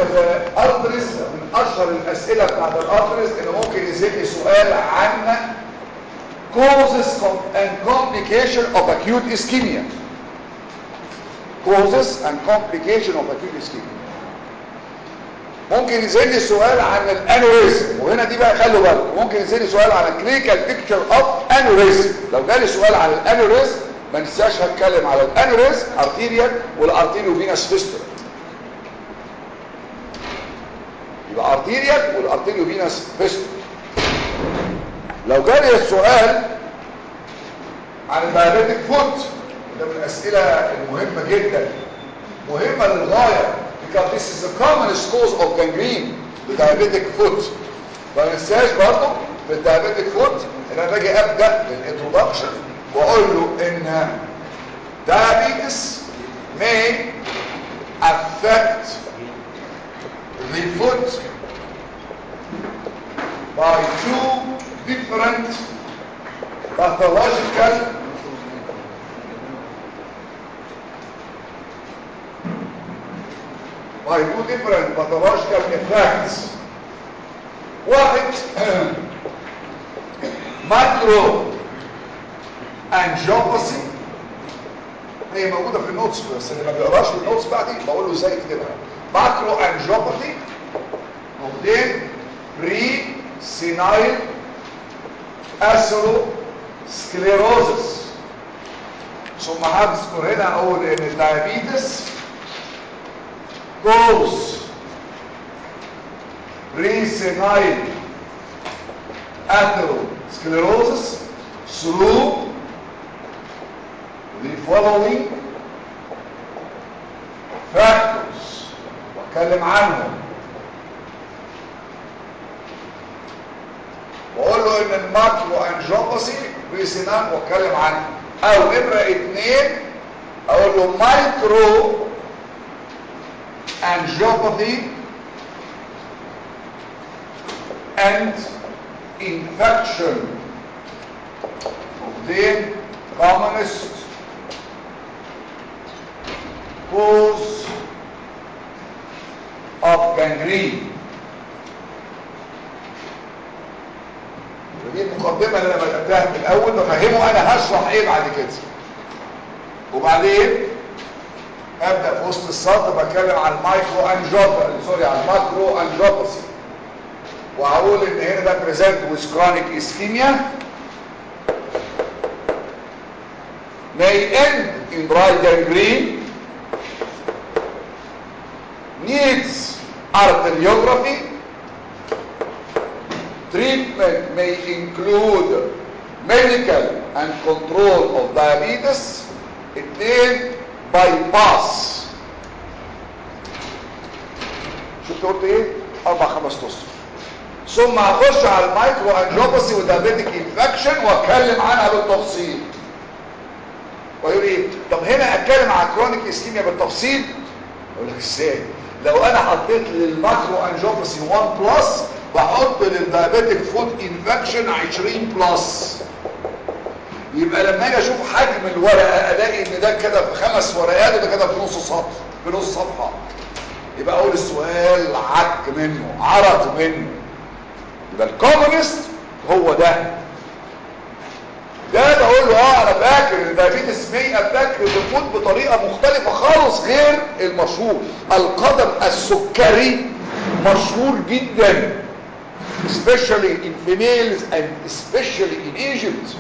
الارتريز من اشهر الاسئله بتاعت الارتريز انه ممكن يزيد سؤال عن causes and complication of acute ischemia causes and complication of acute ischemia ممكن يزيد سؤال عن الانوريزم وهنا دي بقى خلوا بالكم ممكن يزيد سؤال عن clinical picture of aneurysm لو جالي سؤال عن الانوريزم ما ننساش هتكلم على الانوريزم ارتيريال والارتيريو فينس فيستولا يبقى ارتيريال والارتيريو فينس فيستولا لو جالي السؤال عن الدايابيتك فوت ده من الاسئله المهمه جدا مهمه للغايه because this is the commonest cause of gangrene the diabetic foot ما ننساش برضه في الدايابيتك فوت ان انا باجي ابدا بالانترودكشن واقول له ان diabetes may affect the foot by two different pathological by two different pathological effects واحد مايكرو انجيوباسي هي موجودة في النوتس بس اللي ما بيقراش النوتس بتاعتي بقول له ازاي يكتبها مايكرو انجيوباثي وبعدين بري سينايل اثرو سكليروزس ثم هذكر هنا اقول ان الدايابيتس goes pre-senile atherosclerosis through the following factors واتكلم عنهم واقول له ان الماكرو انجيوباسي بريسينال واتكلم عنه او نمره اتنين اقول له مايكرو angiopathy and infection of the commonest cause of gangrene ودي المقدمة اللي انا بدأتها من الاول بفهمه انا هشرح ايه بعد كده وبعدين ابدا في وسط السطر بتكلم عن المايكرو انجوبا سوري عن الماكرو انجوباسي وهقول ان هنا ده بريزنت ويز كرونيك اسكيميا may end in dry gangrene needs arteriography treatment may include medical and control of diabetes اتنين باي باس شفت قلت ايه اربع خمس تصف ثم هخش على المايكرو انجوباسي ودايابيتك انفكشن واتكلم عنها بالتفصيل ويقول ايه طب هنا اتكلم على كرونيك اسكيميا بالتفصيل اقول لك ازاي لو انا حطيت للماكرو انجوباسي 1 بلس بحط للدايابيتك فود انفكشن 20 بلس يبقى لما اجي اشوف حجم الورقه الاقي ان ده كده في خمس ورقات وده كده في نص سطر في نص صفحه يبقى اول السؤال عك منه عرض منه يبقى الكومونست هو ده ده بقول له اه انا فاكر ان دايابيتس مي اتاك الريموت بطريقه مختلفه خالص غير المشهور القدم السكري مشهور جدا especially in females and especially in Egypt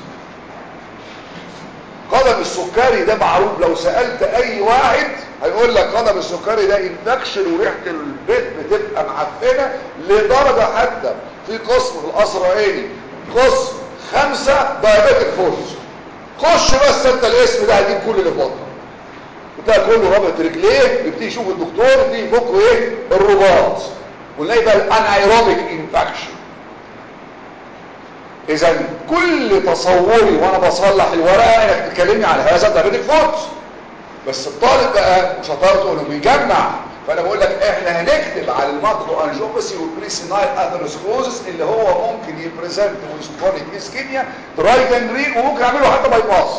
قدم السكري ده معروف لو سألت اي واحد هيقول لك قدم السكري ده انفكشن وريحة البيت بتبقى معفنة لدرجة حتى في قسم في القصر عيني قسم خمسة دايابيتك فورس خش بس انت الاسم ده هتجيب كل اللي في بطنك بتاع كله رابط رجليه يبتدي يشوف الدكتور يبتدي يفكه ايه الرباط ونلاقي بقى الانايروبيك انفكشن اذا كل تصوري وانا بصلح الورقه انك تكلمني على هذا دايابيتك فورس بس الطالب بقى وشطارته انه بيجمع فانا بقول لك احنا هنكتب على الماكرو انجيوباسي والبريسينايل اثيروسكلوزس اللي هو ممكن يبريزنت ويز كرونيك اسكيميا دراي جانجرين وممكن اعمله حتى باي باس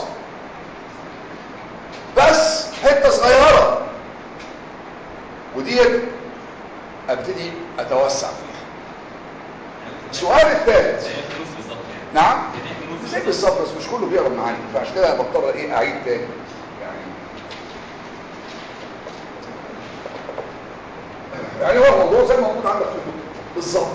بس حته صغيره وديت ابتدي اتوسع فيها السؤال الثالث زي الفلوس بالظبط يعني نعم زي الفلوس زي بالظبط بس مش كله بيقرا معايا فعشان كده بضطر ايه اعيد تاني يعني يعني هو الموضوع زي ما موجود عندك في الكتب بالظبط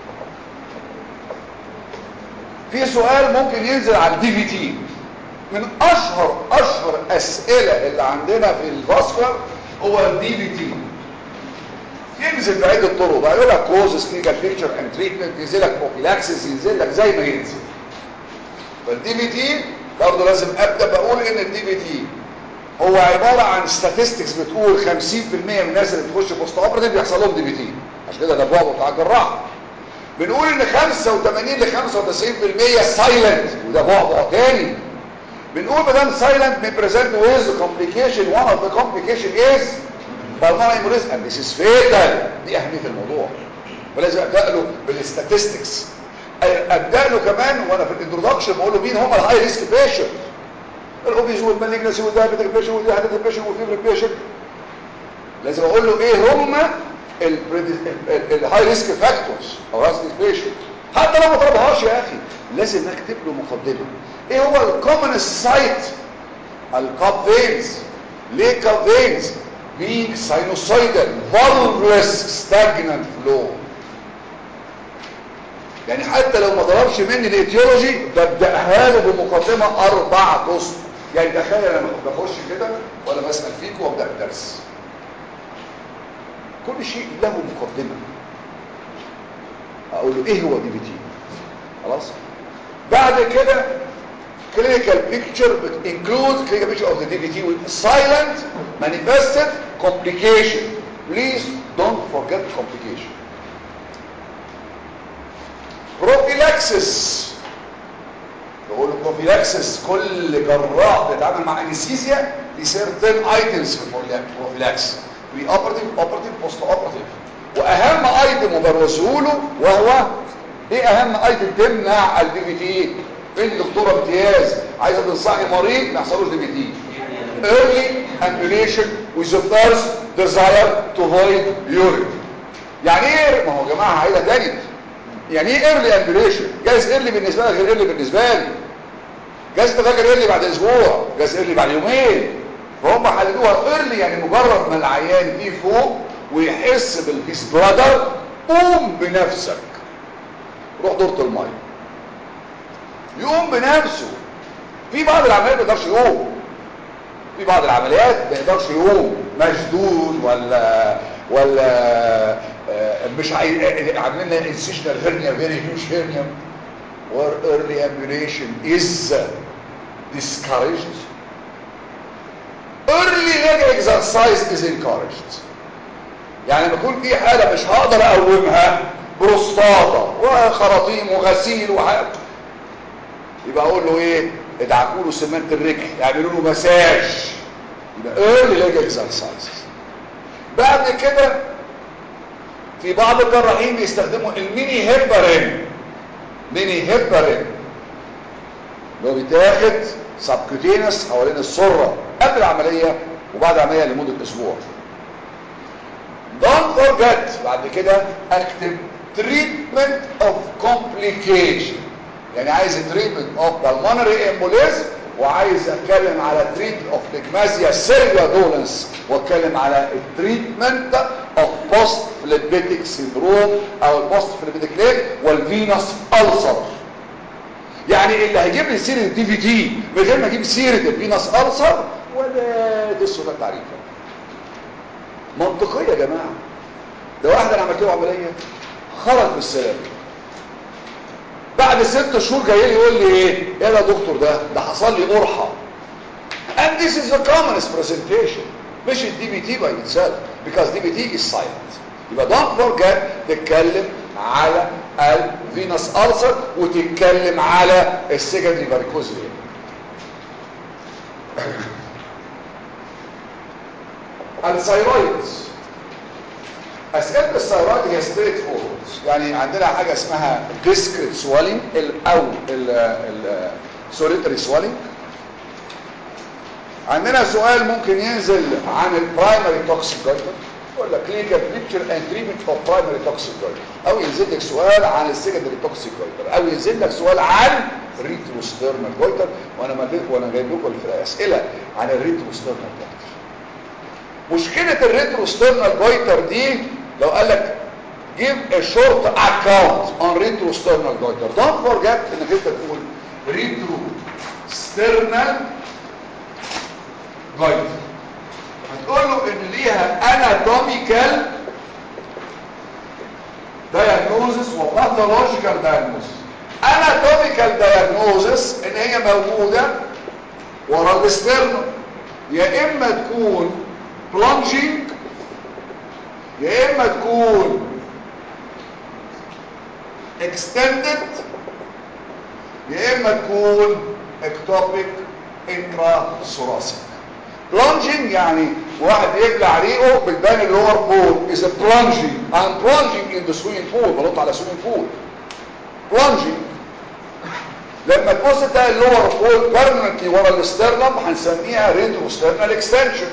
في سؤال ممكن ينزل على الدي في تي من اشهر اشهر اسئله اللي عندنا في الفاسفر هو الدي في تي ينزل بعدة طرق بقى يقول لك كوزز كلينيكال بيكتشر اند تريتمنت ينزل لك بروفيلاكسيس ينزل لك زي ما ينزل فالدي في تي برضه لازم ابدا بقول ان الدي في تي هو عباره عن statistics بتقول 50% من الناس اللي بتخش بوست اوبراتيف بيحصل لهم دي في تي عشان كده ده بعض بتاع الجراحه بنقول ان 85 ل 95% سايلنت وده بعض تاني بنقول ما دام سايلنت may present with complication one of the complication is pulmonary embolism and this is fatal دي اهميه الموضوع ولازم ابدا له بالستاتستكس ابدا له كمان وانا في الانترودكشن بقول له مين هم الهاي ريسك بيشنت الاوبيز والمالجنسي والدايابيتك بيشنت والديهايدريتد بيشنت والفيبر بيشنت لازم اقول له ايه هم الهاي ريسك فاكتورز او ريسك بيشنت حتى لو ما طلبهاش يا اخي لازم اكتب له مقدمه ايه هو الكومن سايت الكاب فينز ليه كاب فينز being sinusoidal valveless stagnant flow يعني حتى لو ما ضربش مني الايديولوجي ببداها له بمقدمه اربع اسطر يعني تخيل انا بخش كده وانا بسال فيك وابدا الدرس كل شيء له مقدمه اقول له ايه هو دي بي تي خلاص بعد كده clinical picture but includes clinical picture of the DVT with silent manifested complication please don't forget complication prophylaxis بقول prophylaxis كل جراح بيتعامل مع انستيزيا في certain items في prophylaxis pre operative operative post operative واهم ايتم وبروزه له وهو ايه اهم ايتم تمنع الدي في تي انت دكتوره امتياز عايزه تنصحي مريض ما يحصلوش دي في تي early ambulation with the first desire to avoid urine يعني ايه ما هو يا جماعه عايزه تاني يعني ايه early ambulation جايز early بالنسبه لك غير early بالنسبه لي جايز انت فاكر early بعد اسبوع جايز early بعد يومين فهم حددوها early يعني مجرد ما العيان فيه فوق ويحس بالبيس برادر قوم بنفسك روح دورة الميه يقوم بنفسه في بعض العمليات ما يقدرش يقوم في بعض العمليات ما يقدرش يقوم مشدود ولا ولا آه، مش عايز عاملين لنا انسيشنال هيرنيا فيري هيوج هيرنيا or early ambulation is discouraged early leg exercise is encouraged يعني لما يكون في حاله مش هقدر اقومها بروستاتا وخراطيم وغسيل وحاجه يبقى اقول له ايه ادعكوا له سمنت الرجل يعملوا له مساج يبقى early leg exercise بعد كده في بعض الجراحين بيستخدموا الميني هيبرين ميني هيبرين اللي هو بيتاخد سبكوتينس حوالين السره قبل العمليه وبعد العمليه لمده اسبوع don't forget بعد كده اكتب treatment of complication يعني عايز treatment of pulmonary embolism وعايز اتكلم على treatment of pygmasia cerebrodolens واتكلم على treatment of post phlebitic syndrome او post phlebitic leg والفينوس ulcer يعني اللي هيجيب لي سيره الدي في تي من غير ما اجيب سيره الفينوس ulcer ولا دسوا ده التعريف منطقيه يا جماعه ده واحد انا عملت له عمليه خرج بالسلامه بعد ست شهور جاي لي يقول لي ايه ايه يا دكتور ده ده حصل لي قرحه and this is the commonest presentation مش الدي بي تي باي itself because دي بي تي is silent يبقى don't forget تتكلم على الفينوس ألسر وتتكلم على السكندري فاريكوز فين الثايرويد اسئله الثايرويد هي ستريت فورورد يعني عندنا حاجه اسمها ديسكريت سوالينج او السوليتري سوالينج عندنا سؤال ممكن ينزل عن البرايمري توكسيك يقول لك كلينيكال بيكتشر اند تريتمنت اوف برايمري توكسيك او ينزل لك سؤال عن السكندري توكسيك او ينزل لك سؤال عن الريتروستيرنال جويتر وانا مليت وانا جايب لكم في الاسئله عن الريتروستيرنال جويتر مشكله الريتروستيرنال جويتر دي لو قال لك give a short account on retrosternal goiter don't forget انك انت تقول retrosternal goiter هتقول له ان ليها anatomical diagnosis و pathological diagnosis anatomical diagnosis ان هي موجودة ورا الاسترنال يا اما تكون plunging يا اما تكون extended يا اما تكون ectopic intrathoracig plunging يعني واحد يبلع ريقه بالبان اللور بول is a plunging I'm plunging in the swimming pool بنط على swimming pool plunging لما تبص تلاقي اللور بول permanently ورا الاسترنم هنسميها retrosternal extension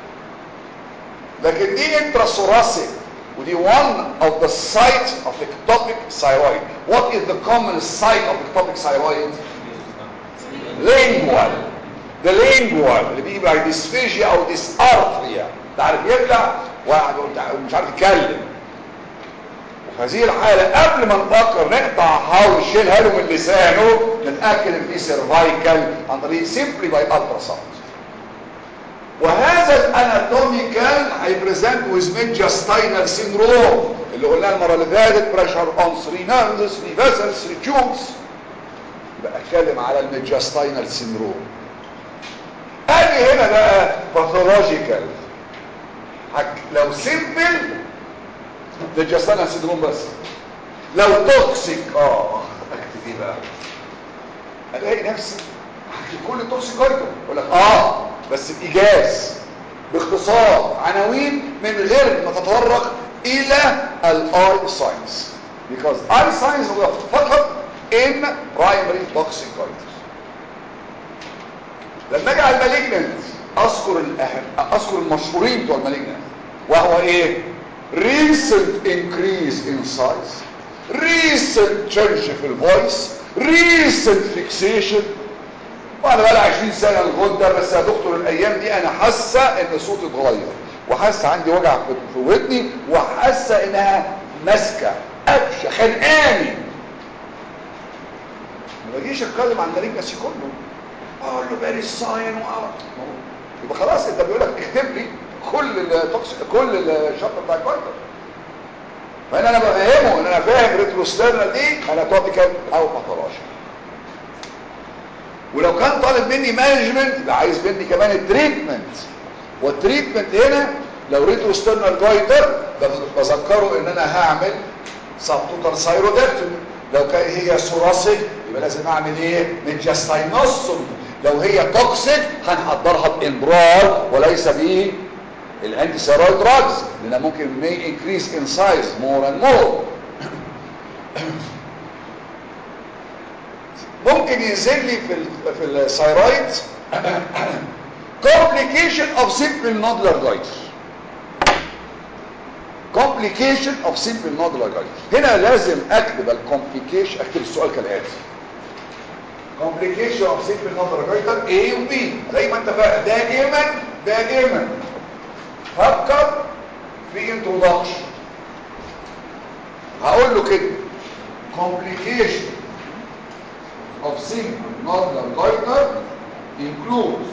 لكن دي intrathoracig ودي one of the site of ectopic thyroid what is the common site of ectopic thyroid lingual the lingual اللي بيجي بعد dysphagia او dysarthria تعرف يبلع واحد مش عارف يتكلم وفي هذه الحالة قبل ما نفكر نقطعها ونشيلها له من لسانه نتأكد ان في سيرفايكال عن طريق simply by ultrasound وهذا الاناتوميكال هيبريزنت ويز ميدجاستاينال سيندروم اللي قلناه المره اللي فاتت بريشر اون 3 نيرفز 3 فيسلز 3 تيوبس يبقى اتكلم على الميدجاستاينال سيندروم اجي هنا بقى باثولوجيكال لو سيمبل ميدجاستاينال سيندروم بس لو توكسيك اه اكتب ايه بقى الاقي نفسي كل توكسيك ايتم يقول لك اه بس بإيجاز باختصار عناوين من غير ما تتطرق إلى الاي ساينس because eye science هو فقط in primary toxic goiters لما اجي على المالجنت اذكر الاهم اذكر المشهورين بتوع المالجنت وهو ايه recent increase in size recent change في الفويس recent fixation وانا بقى 20 سنه الغده بس يا دكتور الايام دي انا حاسه ان صوتي اتغير وحاسه عندي وجع في ودني وحاسه انها ماسكه قفشه خانقاني ما باجيش اتكلم عن مالجنسي كله اقول له باري الصاين يبقى خلاص انت بيقول لك اكتب لي كل التوكسيك كل الشابتر بتاع الكويتر فانا انا بفهمه ان انا فاهم ريتروستيرنال دي اناتوميكال او باثولوجيكال ولو كان طالب مني مانجمنت يبقى عايز مني كمان التريتمنت والتريتمنت هنا لو ريتروستيرنال جويتر بذكره ان انا هعمل سبتوتر سايرودكتومي لو كان هي ثوراسيك يبقى لازم اعمل ايه ميدجاستاينوسوم لو هي توكسيك هنحضرها بامبرال وليس ب الانتي ستيرويد دراجز لانها ممكن may increase in size more and more ممكن ينزل لي في ال في الثايرويد complication of simple nodular goiter complication of simple nodular goiter هنا لازم اكتب الكومبليكيشن اكتب السؤال كالاتي complication of simple nodular goiter A و B زي ما انت فاهم دائما دائما فكر في introduction هقول له كده complication of simple nodular goiter includes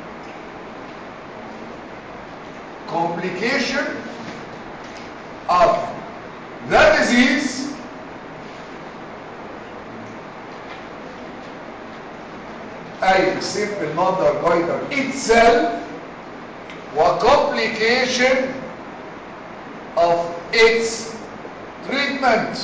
complication of the disease أي simple nodular goiter itself وcomplication of its treatment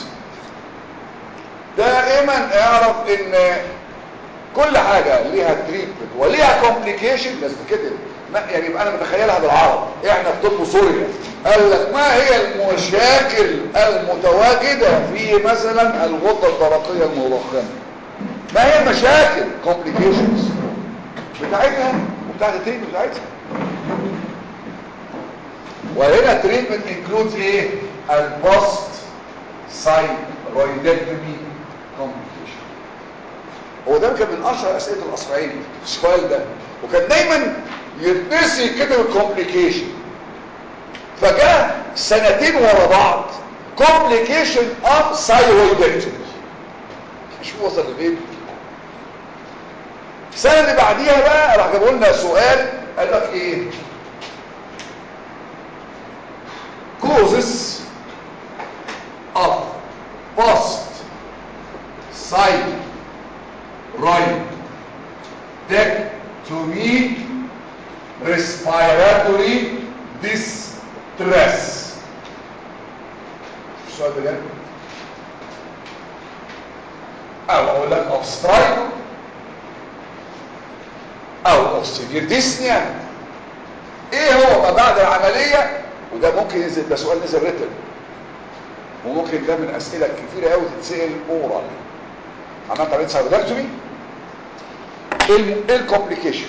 دائما اعرف ان كل حاجة ليها تريتمنت وليها كومبليكيشن لازم كده يعني يبقى انا متخيلها بالعرب احنا في طب سوريا قال لك ما هي المشاكل المتواجدة في مثلا الغدة الدرقية المضخمة ما هي المشاكل كومبليكيشنز بتاعتها وبتاعت التريتمنت بتاعتها وهنا تريتمنت انكلودز ايه البوست سايد رويدكتومي كومبليكيشن هو ده كان من اشهر اسئله الاصفعين السؤال ده وكان دايما يتنسي كده الكومبليكيشن فجاء سنتين ورا بعض كومبليكيشن اوف ثايرويدكتومي مش وصل لفين السنه اللي بعديها بقى راح جابوا لنا سؤال قال لك ايه causes of post side right deck to meet respiratory distress السؤال ده جاي او اقول لك of strike او of severe dyspnea ايه هو ما بعد العملية وده ممكن ينزل ده سؤال نزل ريتم وممكن ده من اسئله كتيره قوي تتسال اورال عملت عمليه سايبردكتومي ايه الكومبليكيشن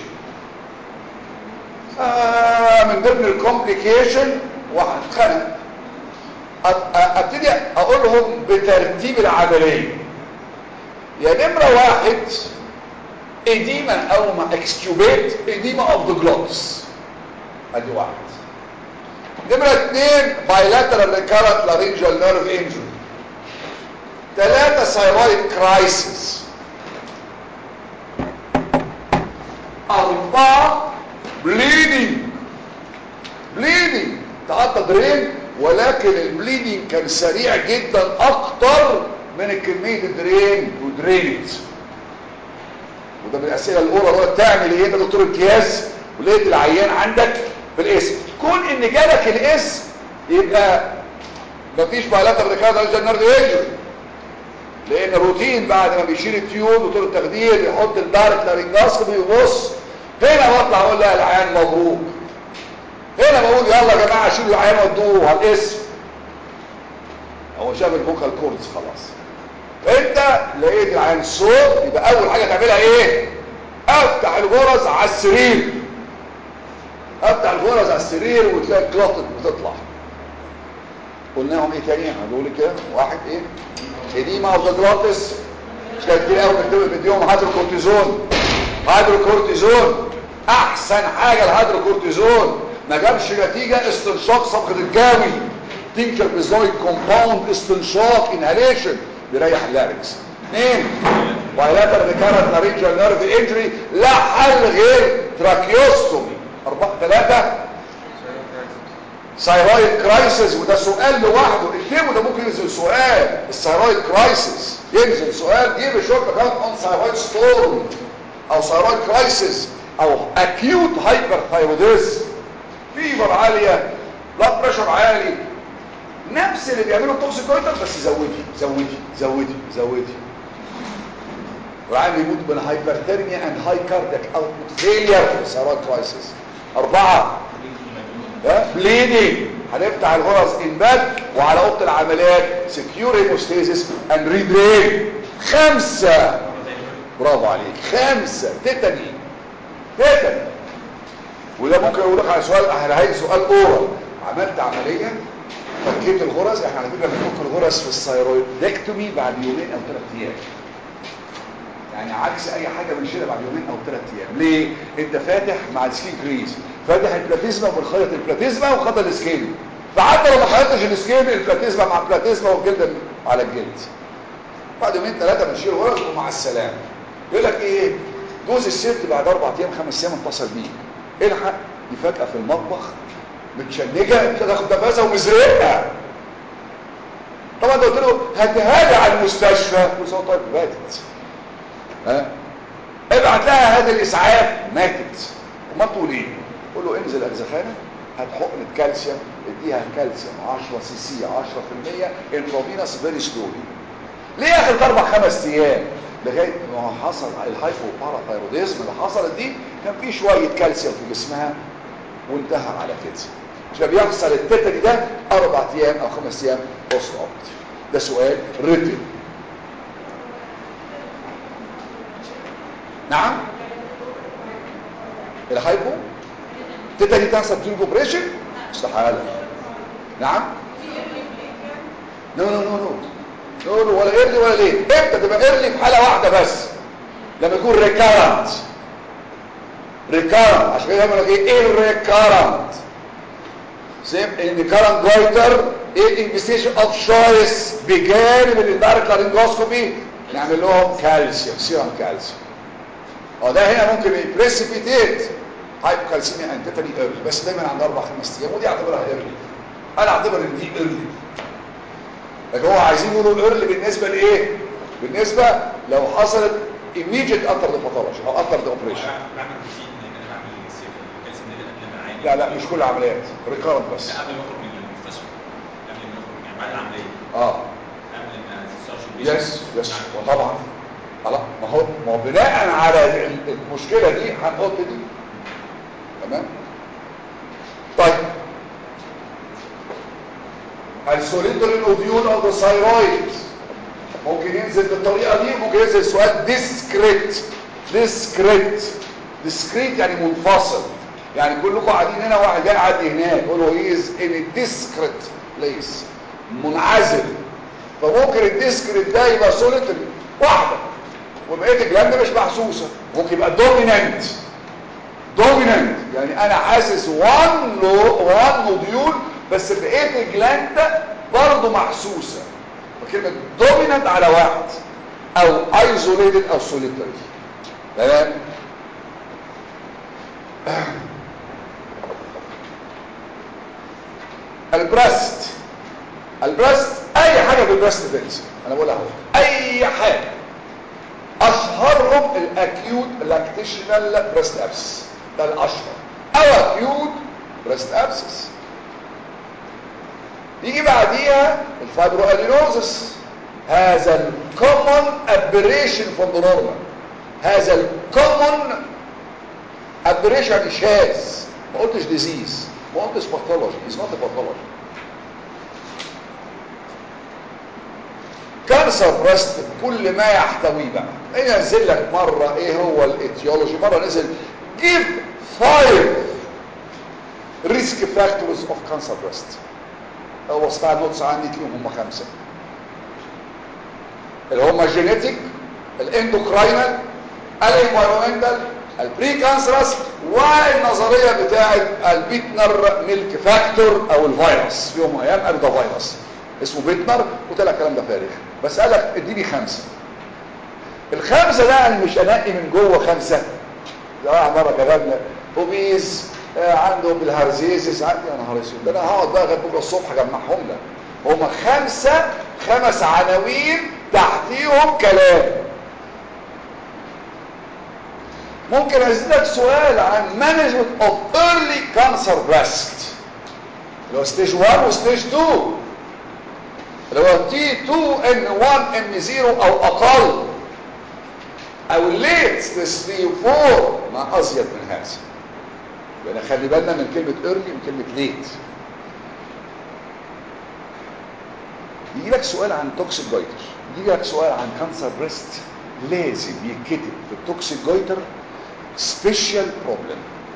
آه من ضمن الكومبليكيشن وهتخنق ابتدي اقولهم بترتيب العمليه يا نمره واحد اديما او ما اكستيوبيت اديما اوف ذا جلوتس ادي واحد نمرة اثنين bilateral recurrent laryngeal nerve injury ثلاثة thyroid crisis أربعة bleeding bleeding تعطى درين ولكن البليدنج كان سريع جدا اكتر من كمية الدرين ودرينت وده من الاسئلة الاولى هو تعمل ايه ده دكتور امتياز ولقيت العيان عندك بالاسم كون ان جالك الاسم يبقى مفيش بقالات الركاده على الجنر يجري لان روتين بعد ما بيشيل التيوب دكتور التخدير يحط الدارك لارنجاسكوبي ويبص هنا بطلع اقول لا العيان مبروك هنا بقول يلا يا جماعه شيلوا العيان ودوه على الاسم هو شاف الفوكال كوردز خلاص انت لقيت العيان صوت يبقى اول حاجه تعملها ايه افتح الغرز على السرير افتح الغرز على السرير وتلاقي الكلوتت بتطلع قلناهم ايه تاني هنقول كده واحد ايه اديما اوف ذا جلوتس مش كده كتير قوي بنكتب بديهم هيدروكورتيزون هيدروكورتيزون احسن حاجه الهيدروكورتيزون ما جابش نتيجه استنشاق صبغه الجاوي تنكر بزويد كومباوند استنشاق انهاليشن بيريح اللاركس اثنين بايلاتر ريكارنت لارينجال نيرف انجري لا حل غير تراكيوستومي أربعة ثلاثة ثايرويد كرايسيس وده سؤال لوحده اكتبه ده ممكن ينزل سؤال الثايرويد كرايسيس ينزل سؤال جيب شورت كاونت اون ثايرويد ستورم او ثايرويد كرايسيس او اكيوت هايبر ثايروديزم فيبر عاليه بلاد بريشر عالي نفس اللي بيعمله التوكسيكويتر بس زودي زودي زودي زودي والعيان بيموت من هايبرثيرميا اند هاي كاردياك اوتبوت فيلير في الثايرويد كرايسيس اربعه بليدنج هنفتح الغرز انبات وعلى اوضه العمليات سكيور هيموستاسيس اند ريدرين خمسه برافو عليك خمسه تيتاني تيتاني وده ممكن اقول لك على سؤال احنا عايز سؤال اورال عملت عمليه فكيت الغرز احنا على فكره بنفك الغرز في الثايرويدكتومي بعد يومين او ثلاث ايام يعني عكس اي حاجه بنشيلها بعد يومين او ثلاث ايام ليه انت فاتح مع السكين كريز فاتح البلاتيزما وبنخيط البلاتيزما وخد السكين فحتى لو ما خيطتش السكين البلاتيزما مع البلاتيزما والجلد على الجلد بعد يومين ثلاثه بنشيل الغرز ومع السلامه يقول لك ايه جوز الست بعد اربع ايام خمس ايام اتصل بيه الحق دي فجاه في المطبخ متشنجه انت تاخد نفسها ومزرقه طبعا ده قلت له هاتها لي على المستشفى قلت له طيب ماتت ها ابعت لها هذا الاسعاف ماتت وما تقول ايه قول له انزل اجزخانه هات حقنه كالسيوم اديها كالسيوم 10 سي سي 10% انترافينوس فيري سلولي ليه اخر اربع خمس ايام لغايه ما حصل الهايبو باراثايروديزم اللي حصلت دي كان في شويه كالسيوم في جسمها وانتهى على كده مش بيحصل التتري ده اربع ايام او خمس ايام بوست اوبت ده سؤال ريتن نعم الهايبو تتري تحصل تيوب اوبريشن استحالة نعم نو نو نو نو نو نو ولا ايرلي ولا ليه امتى تبقى ايرلي في حالة واحدة بس لما يكون ريكارنت ريكارنت عشان كده يقول لك ايه الريكارنت سيم ان كارنت جويتر ايه انفستيشن اوف شويس بجانب الاندايركت لارنجوسكوبي نعمل لهم كالسيوم سيرم كالسيوم اه ده هنا ممكن يبريسيبيتيت هايبوكالسيميا انتيتالي ايرلي بس دايما عند اربع خمس ايام ودي اعتبرها ايرلي انا اعتبر ان دي ايرلي لكن هو عايزين يقولوا ايرلي بالنسبه لايه بالنسبه لو حصلت immediate after the pathology او after the operation بعمل روتين ان انا بعمل الكالسيوم ده قبل ما اعالج لا لا مش كل العمليات ريكارنت بس لا قبل ما اخرج من المستشفى قبل ما اخرج يعني بعد العمليه اه قبل ما تستشفى يس يس وطبعا خلاص ما هو ما هو بناء على ال- المشكله دي هنحط دي تمام طيب السوليتري الاوديول او الثايرويد ممكن ينزل بالطريقه دي وممكن ينزل سؤال ديسكريت ديسكريت ديسكريت يعني منفصل يعني كلكم قاعدين هنا واحد جاي قاعد هناك يقول له هيز ان ديسكريت بليس منعزل فممكن الديسكريت ده يبقى سوليتري واحده وبقيه الجلاند مش محسوسه ممكن يبقى دومينانت دومينانت يعني انا حاسس وان لو وان نوديول بس بقيه الجلاند برضه محسوسه فكلمه دومينانت على واحد او ايزوليتد او سوليتري تمام البريست البريست اي حاجه في البريست تنزل انا بقول اهو اي حاجه اشهرهم الاكيوت لاكتيشنال بريست ابسس ده الاشهر او اكيوت بريست ابسس يجي بعديها الفايبروالينوزس هذا الكومن ابريشن فروم ذا نورمال هذا الكومن ابريشن يعني شاذ ما قلتش ديزيز ما قلتش باثولوجي از نوت باثولوجي كانسر بريست بكل ما يحتويه بقى ينزل لك مره ايه هو الايتيولوجي مره نزل give five risk factors of cancer breast هو اسمها نوتس عندي تلاقيهم هم خمسه اللي هم الجينيتيك الاندوكراينال الانفيرومنتال البري كانسرس والنظريه بتاعه البيتنر ميلك فاكتور او الفيروس في يوم من الايام قالوا ده فيروس اسمه بيتنر وطلع الكلام ده فارغ بس قال لك اديني خمسه الخمسه ده انا مش انقي من جوه خمسه ده واحد مره كتبنا اوبيز آه عنده بالهرزيزس عندي يا نهار اسود ده انا هقعد بقى لغايه بكره الصبح اجمعهم لك هم خمسه خمس عناوين تحتيهم كلام ممكن اسالك سؤال عن مانجمنت اوف ايرلي كانسر بريست اللي هو ستيج 1 وستيج 2 اللي هو تي 2 ان 1 ام 0 او اقل او ليت ستيج 3 و 4 ما ازيد من هذا يبقى خلي بالنا من كلمه ايرلي وكلمه ليت يجي لك سؤال عن توكسيك جويتر يجي لك سؤال عن كانسر بريست لازم يتكتب في التوكسيك جويتر سبيشال بروبلم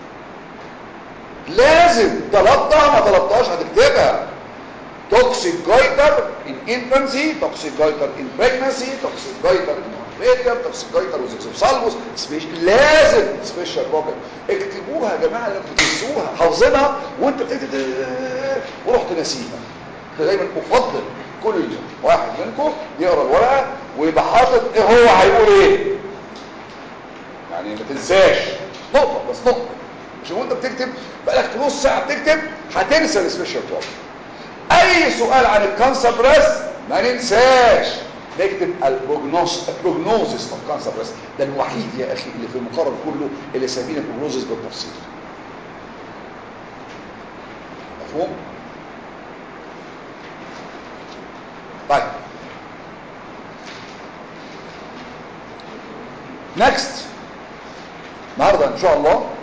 لازم طلبتها ما طلبتهاش هتكتبها توكسيك جويتر ان انفانسي توكسيك جويتر ان بريجنسي توكسيك جويتر ان راديوم توكسيك جويتر وزيكسوسالبوس سبيشال لازم سبيشال بروبلم اكتبوها يا جماعه لما بتنسوها حافظينها وانت بتكتب ورحت ناسيها دايما افضل كل واحد منكم يقرا الورقه ويبقى حاطط ايه هو هيقول ايه يعني ما تنساش نقطه بس نقطه مش وانت بتكتب بقالك نص ساعه بتكتب هتنسى السبيشال بروبلم اي سؤال عن الكانسر بريست ما ننساش نكتب البروجنوس البروجنوزس اوف كانسر بريست ده الوحيد يا اخي اللي في المقرر كله اللي سامين البروجنوزس بالتفصيل مفهوم طيب نكست النهارده ان شاء الله